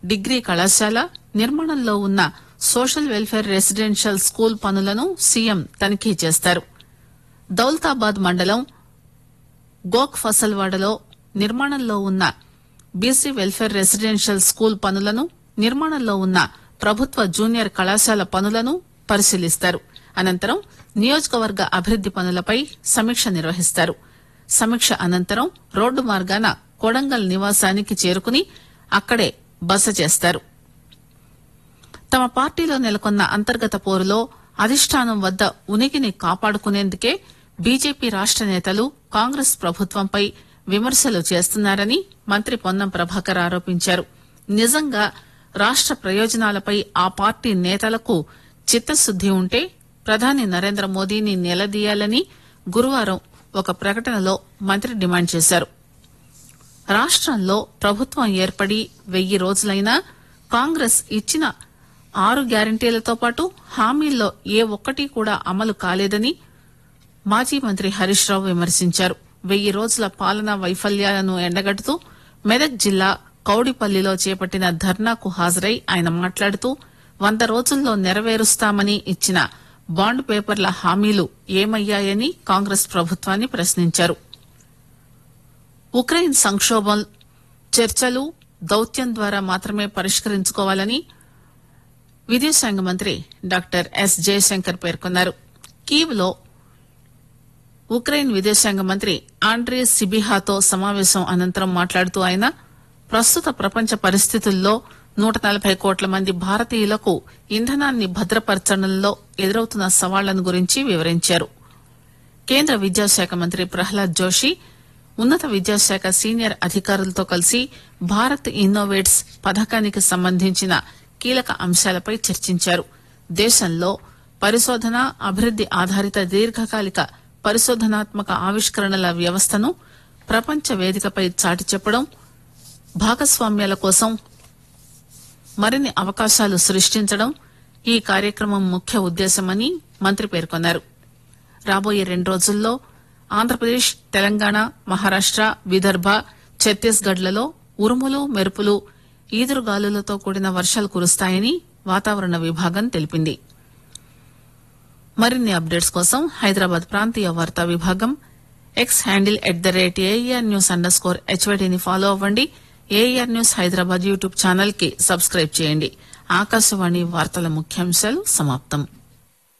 degree కళాశాల నిర్మాణంలో ఉన్న సోషల్ వెల్ఫేర్ రెసిడెన్షియల్ స్కూల్ పనులను సీఎం తనిఖీ చేస్తారు దౌలతాబాద్ మండలం గోక్ ఫసల్వాడలో నిర్మాణంలో ఉన్న బీసీ వెల్ఫేర్ రెసిడెన్షియల్ స్కూల్ పనులను నిర్మాణంలో ఉన్న ప్రభుత్వ జూనియర్ కళాశాల పనులను పరిశీలిస్తారు అనంతరం నియోజకవర్గ అభివృద్ది పనులపై సమీక్ష నిర్వహిస్తారు సమీక్ష అనంతరం రోడ్డు మార్గాన కొడంగల్ నివాసానికి చేరుకుని అక్కడే బస చేస్తారు తమ పార్టీలో నెలకొన్న అంతర్గత పోరులో అధిష్టానం వద్ద ఉనికిని కాపాడుకునేందుకే బీజేపీ రాష్ట నేతలు కాంగ్రెస్ ప్రభుత్వంపై విమర్శలు చేస్తున్నారని మంత్రి పొన్నం ప్రభాకర్ ఆరోపించారు నిజంగా రాష్ట ప్రయోజనాలపై ఆ పార్టీ నేతలకు చిత్తశుద్ది ఉంటే ప్రధాని నరేంద్ర మోదీని నిలదీయాలని గురువారం ఒక ప్రకటనలో మంత్రి డిమాండ్ చేశారు రాష్టంలో ప్రభుత్వం ఏర్పడి వెయ్యి రోజులైనా కాంగ్రెస్ ఇచ్చిన ఆరు గ్యారంటీలతో పాటు హామీల్లో ఏ ఒక్కటి కూడా అమలు కాలేదని మాజీ మంత్రి హరీష్ రావు విమర్శించారు వెయ్యి రోజుల పాలనా వైఫల్యాలను ఎండగడుతూ మెదక్ జిల్లా కౌడిపల్లిలో చేపట్టిన ధర్నాకు హాజరై ఆయన మాట్లాడుతూ వంద రోజుల్లో నెరవేరుస్తామని ఇచ్చిన బాండ్ పేపర్ల హామీలు ఏమయ్యాయని కాంగ్రెస్ ప్రభుత్వాన్ని ప్రశ్నించారు ఉక్రెయిన్ సంక్షోభం చర్చలు దౌత్యం ద్వారా మాత్రమే పరిష్కరించుకోవాలని విదేశాంగ మంత్రి డాక్టర్ ఎస్ జయశంకర్ పేర్కొన్నారు కీవ్ లో ఉక్రెయిన్ విదేశాంగ మంత్రి ఆండ్రే సిబిహాతో సమావేశం అనంతరం మాట్లాడుతూ ఆయన ప్రస్తుత ప్రపంచ పరిస్థితుల్లో నూట నలభై కోట్ల మంది భారతీయులకు ఇంధనాన్ని భద్రపరచడంలో ఎదురవుతున్న సవాళ్లను గురించి వివరించారు కేంద్ర విద్యాశాఖ మంత్రి ప్రహ్లాద్ జోషి ఉన్నత విద్యాశాఖ సీనియర్ అధికారులతో కలిసి భారత్ ఇన్నోవేట్స్ పథకానికి సంబంధించిన కీలక అంశాలపై చర్చించారు దేశంలో పరిశోధన అభివృద్ది ఆధారిత దీర్ఘకాలిక పరిశోధనాత్మక ఆవిష్కరణల వ్యవస్థను ప్రపంచ వేదికపై చాటి చెప్పడం భాగస్వామ్యాల కోసం మరిన్ని అవకాశాలు సృష్టించడం ఈ కార్యక్రమం ముఖ్య ఉద్దేశమని మంత్రి పేర్కొన్నారు రాబోయే రెండు రోజుల్లో ఆంధ్రప్రదేశ్ తెలంగాణ మహారాష్ట విదర్భ ఛత్తీస్గఢ్ లలో ఉరుములు మెరుపులు ఈదురుగాలులతో కూడిన వర్షాలు కురుస్తాయని వాతావరణ విభాగం తెలిపింది మరిన్ని అప్డేట్స్ కోసం హైదరాబాద్ ప్రాంతీయ వార్తా విభాగం X handle at the rate A R news under score హెచ్వైడీని ఫాలో అవ్వండి A R news Hyderabad YouTube channel కి సబ్స్క్రైబ్ చేయండి ఆకాశవాణి వార్తల ముఖ్యాంశాలు సమాప్తం